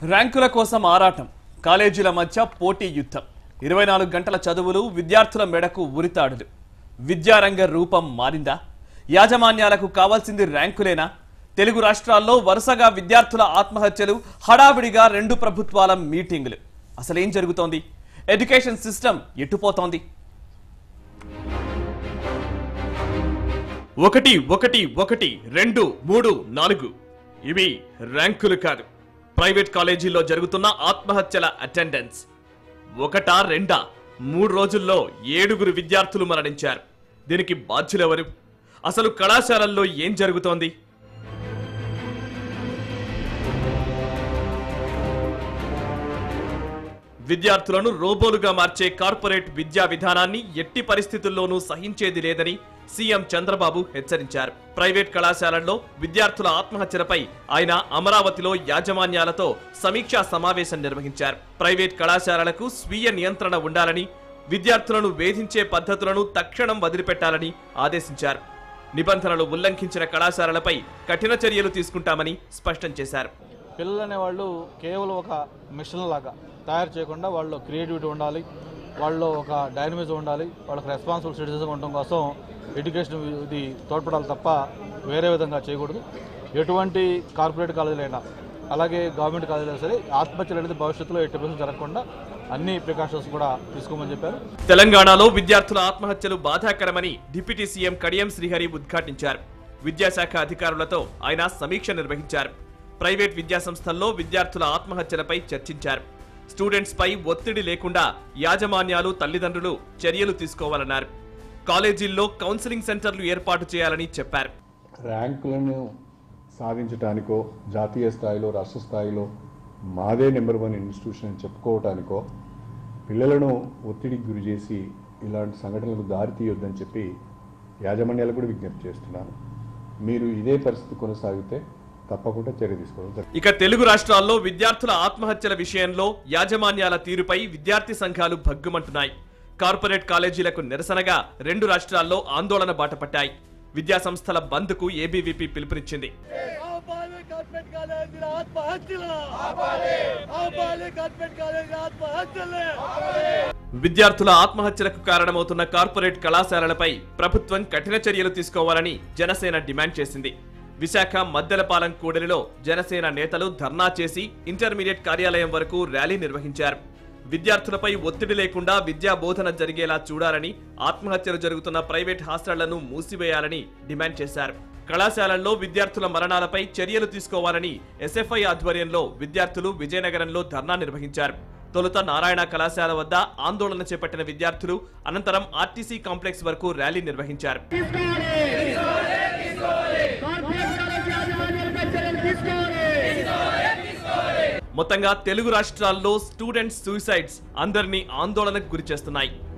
ర్యాంకుల కోసం ఆరాటం కాలేజీల మధ్య పోటీ యుద్ధం ఇరవై నాలుగు గంటల చదువులు విద్యార్థుల మెడకు ఉరితాడులు విద్యారంగ రూపం మారిందా యాజమాన్యాలకు కావాల్సింది ర్యాంకులేనా తెలుగు రాష్ట్రాల్లో వరుసగా విద్యార్థుల ఆత్మహత్యలు హడావిడిగా రెండు ప్రభుత్వాల మీటింగులు అసలేం జరుగుతోంది ఎడ్యుకేషన్ సిస్టమ్ ఎట్టుపోతోంది ఒకటి ఒకటి ఒకటి రెండు మూడు నాలుగు ఇవి ర్యాంకులు కాదు ప్రైవేట్ కాలేజీల్లో జరుగుతున్న ఆత్మహత్యల అటెండెన్స్ ఒకటా రెండా మూడు రోజుల్లో ఏడుగురు విద్యార్థులు మరణించారు దీనికి బాధ్యులెవరు అసలు కళాశాలల్లో ఏం జరుగుతోంది విద్యార్థులను రోబోలుగా మార్చే కార్పొరేట్ విద్యా విధానాన్ని ఎట్టి పరిస్థితుల్లోనూ సహించేది లేదని సీఎం చంద్రబాబు హెచ్చరించారు ప్రైవేట్ కళాశాలల్లో విద్యార్థుల ఆత్మహత్యలపై ఆయన అమరావతిలో యాజమాన్యాలతో సమీక్షా సమావేశం నిర్వహించారు ప్రైవేట్ కళాశాలలకు స్వీయ నియంత్రణ ఉండాలని విద్యార్థులను వేధించే పద్ధతులను తక్షణం వదిలిపెట్టాలని ఆదేశించారు నిబంధనలు ఉల్లంఘించిన కళాశాలలపై కఠిన చర్యలు తీసుకుంటామని స్పష్టం చేశారు పిల్లలు అనేవాళ్ళు కేవలం ఒక మిషన్ లాగా తయారు చేయకుండా వాళ్ళు క్రియేటివిటీ ఉండాలి వాళ్ళు ఒక డైనమిజం ఉండాలి వాళ్ళకి రెస్పాన్సిబుల్ సిటిజన్ ఉండడం కోసం ఎడ్యుకేషన్ ఇది తోడ్పడాలి తప్ప వేరే విధంగా చేయకూడదు ఎటువంటి కార్పొరేట్ కాలేజీలైనా అలాగే గవర్నమెంట్ కాలేజీలు సరే ఆత్మహత్యలు అనేది భవిష్యత్తులో ఎట్టి పరిస్థితులు జరగకుండా అన్ని ప్రికాషన్స్ కూడా తీసుకోమని చెప్పారు తెలంగాణలో విద్యార్థుల ఆత్మహత్యలు బాధాకరమని డిప్యూటీ సీఎం కడియం శ్రీహరి ఉద్ఘాటించారు విద్యాశాఖ అధికారులతో ఆయన సమీక్ష నిర్వహించారు ప్రైవేట్ విద్యాసంస్థల్లో విద్యార్థుల ఆత్మహత్యలపై చర్చించారు స్టూడెంట్స్ పై ఒత్తిడి లేకుండా యాజమాన్యాలు తల్లిదండ్రులు చర్యలు తీసుకోవాలన్నారు కాలేజీల్లో కౌన్సిలింగ్ సెంటర్లు ఏర్పాటు చేయాలని చెప్పారు ర్యాంకులను సాధించటానికో జాతీయ స్థాయిలో రాష్ట్ర స్థాయిలో మాదే నెంబర్ వన్ ఇన్స్టిట్యూషన్ అని చెప్పుకోవటానికో పిల్లలను ఒత్తిడికి గురి చేసి ఇలాంటి సంఘటనలకు దారి తీయొద్దని చెప్పి యాజమాన్యాలకు కూడా విజ్ఞప్తి చేస్తున్నాను మీరు ఇదే పరిస్థితి కొనసాగితే తప్పకుండా చర్య తీసుకోవడం జరుగుతుంది. ఇక తెలుగు రాష్ట్రాల్లో విద్యార్థుల ఆత్మహత్యల విషయంలో యాజమాన్యాల తీరుపై విద్యార్థి సంఘాలు భగ్గుమంటున్నాయి కార్పొరేట్ కాలేజీలకు నిరసనగా రెండు రాష్ట్రాల్లో ఆందోళన బాటపట్టాయి విద్యా సంస్థల బంద్కు ఏబీవీపీ పిలుపునిచ్చింది ఆపాలి కార్పొరేట్ కాలేజీల ఆత్మహత్యలు ఆపాలి ఆపాలి కార్పొరేట్ కాలేజీల ఆత్మహత్యలు విద్యార్థుల ఆత్మహత్యలకు కారణమవుతున్న కార్పొరేట్ కళాశాలలపై ప్రభుత్వం కఠిన చర్యలు తీసుకోవాలని జనసేన డిమాండ్ చేసింది విశాఖ మద్దెలపాలెం కూడలిలో జనసేన నేతలు ధర్నా చేసి ఇంటర్మీడియట్ కార్యాలయం వరకు ర్యాలీ నిర్వహించారు విద్యార్థులపై ఒత్తిడి లేకుండా విద్యా బోధన జరిగేలా చూడాలని ఆత్మహత్యలు జరుగుతున్న ప్రైవేట్ హాస్టళ్లను మూసివేయాలని డిమాండ్ చేశారు కళాశాలల్లో విద్యార్థుల మరణాలపై చర్యలు తీసుకోవాలని ఎస్ఎఫ్ఐ ఆధ్వర్యంలో విద్యార్థులు విజయనగరంలో ధర్నా నిర్వహించారు తొలుత నారాయణ కళాశాల వద్ద ఆందోళన చేపట్టిన విద్యార్థులు అనంతరం ఆర్టీసీ కాంప్లెక్స్ వరకు ర్యాలీ నిర్వహించారు మొత్తంగా తెలుగు రాష్ట్రాల్లో స్టూడెంట్స్ సూసైడ్స్ అందరినీ ఆందోళనకు గురి చేస్తున్నాయి